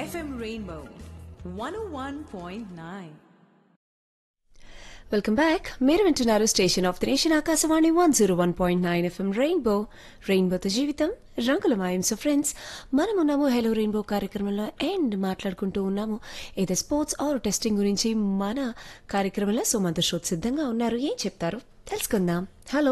FM Rainbow 101.9. Welcome back మీరు వింటున్నారు station of the nation Akashvani one zero one point nine FM rainbow రెయిన్బోతో జీవితం రంగుల మాయం సో ఫ్రెండ్స్ మనం ఉన్నాము హలో రెయిన్బో కార్యక్రమంలో అండ్ మాట్లాడుకుంటూ ఉన్నాము ఏదో స్పోర్ట్స్ ఆర్ టెస్టింగ్ గురించి మన కార్యక్రమంలో సుమంత శ్రోత్ సిద్ధంగా ఉన్నారు ఏం చెప్తారు తెలుసుకుందాం హలో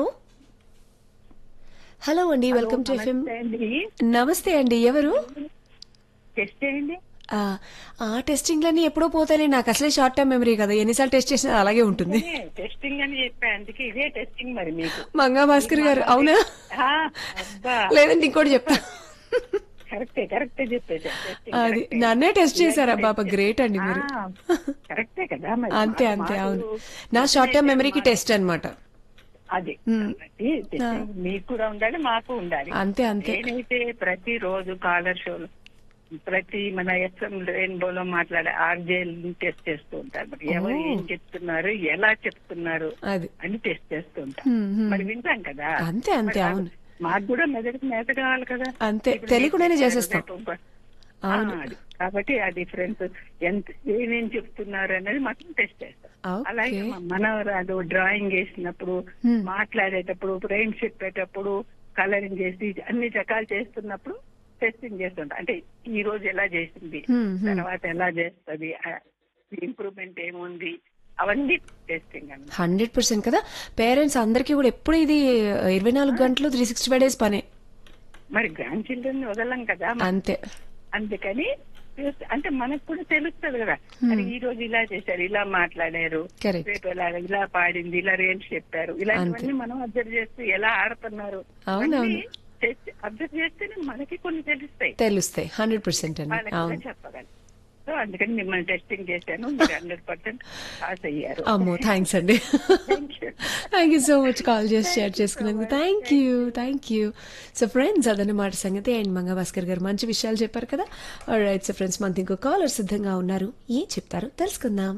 హలో అండి వెల్కమ్ టు ఎఫ్ఎం నమస్తే అండి నమస్తే అండి ఎవరు టెస్ట్ చేయండి ఆ, ఆ టెస్టింగ్లన్నీ ఎప్పుడో పోతాయి నాకు అసలే షార్ట్ టైం మెమరీ కదా ఎన్నిసార్లు టెస్ట్ చేసినా అలాగే ఉంటుంది ఇదే టెస్టింగ్ అని చెప్పా అందుకే ఇదే టెస్టింగ్ మరి మీకు మంగా భాస్కర్ గారు అవునా ఆ, అబ్బా లేదంటే ఇంకోటి చెప్తా కరెక్టే కరెక్టే చెప్పేసా టెస్టింగ్ అది నన్నే టెస్ట్ చేశారా పాప గ్రేట్ అండి మీరు కరెక్టే కదా మరి అంతే మా- అంతే మాకు అవును నా షార్ట్ టైం మెమరీకి టెస్ట్ అన్నమాట అది కాబట్టి testing మీకు కూడా ఉండాలి మాకు ఉండాలి అంతే అంతే నేనైతే ప్రతి రోజు కాలర్ షోలు ప్రతి మన ఎఫ్ఎం రెయిన్బోలో మాట్లాడే ఆర్జేల్ టెస్ట్ చేస్తూ ఉంటారు మరి ఎవరు ఏం చెప్తున్నారు ఎలా చెప్తున్నారు అది అని టెస్ట్ చేస్తూ ఉంటాం హ్మ్, హ్మ్. మరి వింటాం కదా అంతే అంతే మరి అవును మాకు కూడా మెదడుకు మేత కావాలి కదా అంతే ఇప్పుడు తెలియకుండానే మీరు చేసేస్తాం రేపు- అవును. ఆ, అది. కాబట్టి ఆ డిఫరెన్స్ ఎంత ఏమేం చెప్తున్నారు అనేది మాత్రం టెస్ట్ చేస్తాం ఓకే అలాగే మా మనవరాలు డ్రాయింగ్ వేసినప్పుడు Hmm. మాట్లాడేటప్పుడు ఫ్రేమ్ చెప్పేటప్పుడు కలరింగ్ చేసి అన్ని రకాలు చేస్తున్నప్పుడు టెస్టింగ్ చేస్తుంటాం అంటే ఈ రోజు ఎలా చేసింది Hmm, hmm. తర్వాత ఎలా చేస్తుంది ఇంప్రూవ్మెంట్ ఏముంది అవన్నీ టెస్టింగ్ అన్నమాట హండ్రెడ్ పర్సెంట్ కదా పేరెంట్స్ అందరికీ కూడా ఎప్పుడు ఇది ఇరవై నాలుగు గంటలు త్రీ సిక్స్టీ ఫైవ్ డేస్ పనే మరి గ్రాండ్ చిల్డ్రన్ వదలం కదా మరి అంతే అందుకని చూస్తే- అంటే మనకు కూడా తెలుస్తుంది కదా మరి ఈ రోజు ఇలా చేశారు ఇలా మాట్లాడారు కరెక్ట్ రేపు ఇలా ఇలా పాడింది ఇలా రేంజ్ చెప్పారు ఇలాంటివన్నీ మనం అబ్జర్వ్ చేస్తూ ఎలా ఆడుతున్నారు అవునవును. అబ్జర్వ్ చేస్తేనే మనకి కొన్ని తెలుస్తాయి తెలుస్తాయి హండ్రెడ్ పర్సెంట్ అండి వాళ్ళకి కూడా అవును చెప్పగలం సో అందుకని మిమ్మల్ని టెస్టింగ్ చేశాను మీరు హండ్రెడ్ పర్సెంట్ పాస్ అయ్యారు అమ్మో థ్యాంక్స్ అండి Thank you. Thank you so much call చేసి షేర్ చేసుకున్నందుకు thank you thank you so friends అదన్నమాట సంగతి అండ్ మంగా భాస్కర్ గారు మంచి విషయాలు చెప్పారు కదా రైట్ సో ఫ్రెండ్స్ మనకి ఇంకో కాలర్ సిద్ధంగా ఉన్నారు ఏం చెప్తారు తెలుసుకుందాం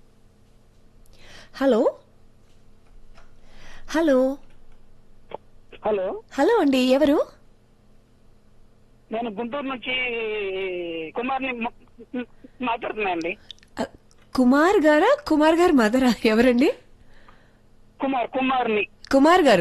హలో హలో హలో హలో అండి ఎవరు నేను గుంటూరు నుంచి కుమార్ని మ- మ- మాట్లాడుతున్నా అండి అ, కుమార్ గారా కుమార్ గారు మదరా ఎవరండి కుమార్ కుమార్ని కుమార్ గారు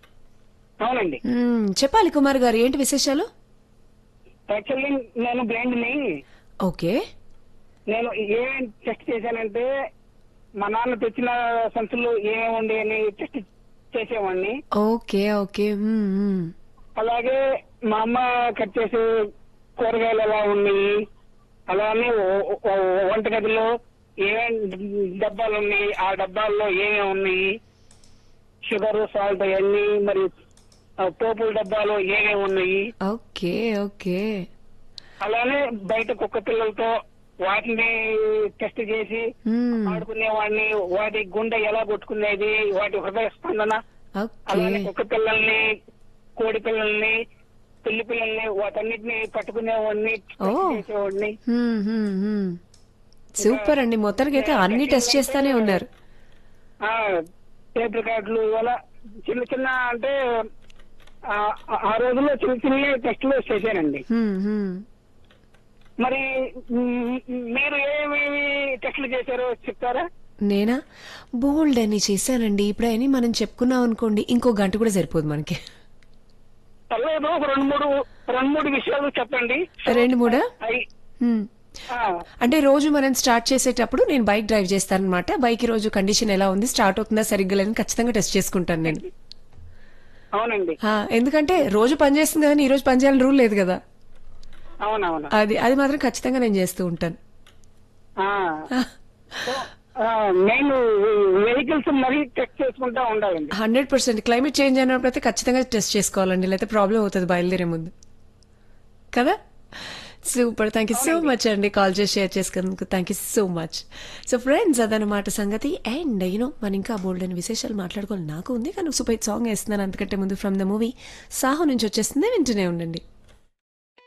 అవునండి మ్మ్, చెప్పాలి కుమార్ గారు ఏంటి విశేషాలు యాక్చువల్లీ నేను బ్లైండ్ ని ఓకే నేను ఏమేం టెస్ట్ చేశానంటే మా నాన్న తెచ్చిన సంచులు ఏమేమి ఉండే అని టెస్ట్ చేసేవాడిని ఓకే ఓకే మ్మ్, మ్మ్. అలాగే మా అమ్మ కట్ చేసే కూరగాయలు ఎలా ఉన్నాయి అలానే ఓ- ఓ- వంటగదిలో ఏమేం డబ్బాలు ఉన్నాయి ఆ డబ్బాల్లో ఏమేమి ఉన్నాయి షుగర్ సాల్ట్ అవన్నీ మరి ఆ పోపుల డబ్బాలో ఏమేమి ఉన్నాయి ఓకే ఓకే అలానే బయట కుక్క పిల్లలతో వాటిని టెస్ట్ చేసి మ్మ్. ఆడుకునేవాడిని వాటి గుండె ఎలా కొట్టుకునేది వాటి హృదయ స్పందన ఓకే అలానే కుక్క పిల్లల్ని కోడి పిల్లల్ని పిల్లి పిల్లల్ని వాటన్నిటిని పట్టుకునేవాడిని ఓ. చేసేవాడిని హ్మ్, హ్మ్, హ్మ్. సూపర్ అండి మొత్తానికి అయితే అన్ని టెస్ట్ చేస్తానే ఉన్నారు ఆ టేప్ రికార్డులు ఇవాళ చిన్న చిన్న అంటే ఆ ఆ రోజుల్లో చిన్న చిన్న టెస్టులు చేశానండి హ్మ్, హ్మ్. మరి మ్, మీరు ఏమేమి టెస్టులు చేశారో చెప్తారా నేనా బోల్డ్ అని చేశానండి ఇప్పుడు అని మనం చెప్పుకున్నాం అనుకోండి ఇంకో గంట కూడా సరిపోదు మనకి పర్లేదు ఒక రెండు మూడు రెండు మూడు విషయాలు చెప్పండి రెండు మూడా అయి హ్మ్. ఆ, అంటే రోజు మనం స్టార్ట్ చేసేటప్పుడు నేను బైక్ డ్రైవ్ చేస్తానన్నమాట బైక్ ఈ రోజు కండిషన్ ఎలా ఉంది స్టార్ట్ అవుతుందా సరిగ్గా లేదని ఖచ్చితంగా టెస్ట్ చేసుకుంటాను నేను అవునండి ఆ, ఎందుకంటే రోజు పని చేస్తుంది కానీ ఈ రోజు పని చేయాలని రూల్ లేదు కదా అవునవును అది అది మాత్రం ఖచ్చితంగా నేను చేస్తూ ఉంటాను ఆ. సో, ఆ, నేను వెహికల్స్ మరీ టెస్ట్ చేసుకుంటా ఉండాలండి హండ్రెడ్ పర్సెంట్ క్లైమేట్ చేంజ్ అయినప్పుడు అయితే ఖచ్చితంగా టెస్ట్ చేసుకోవాలండి లేకపోతే ప్రాబ్లం అవుతుంది బయలుదేరే ముందు కదా super thank you so much అండి కాల్ చేసి షేర్ చేసుకున్నందుకు thank you so much so friends అదనమాట సంగతి అండ్ యూనో మన ఇంకా బోల్డ్ అని విశేషాలు మాట్లాడుకోవాలి నాకు ఉంది కానీ సూపర్ సాంగ్ వేస్తున్నాను అంతకంటే ముందు ఫ్రమ్ ద మూవీ సాహో నుంచి వచ్చేస్తుంది వింటూనే ఉండండి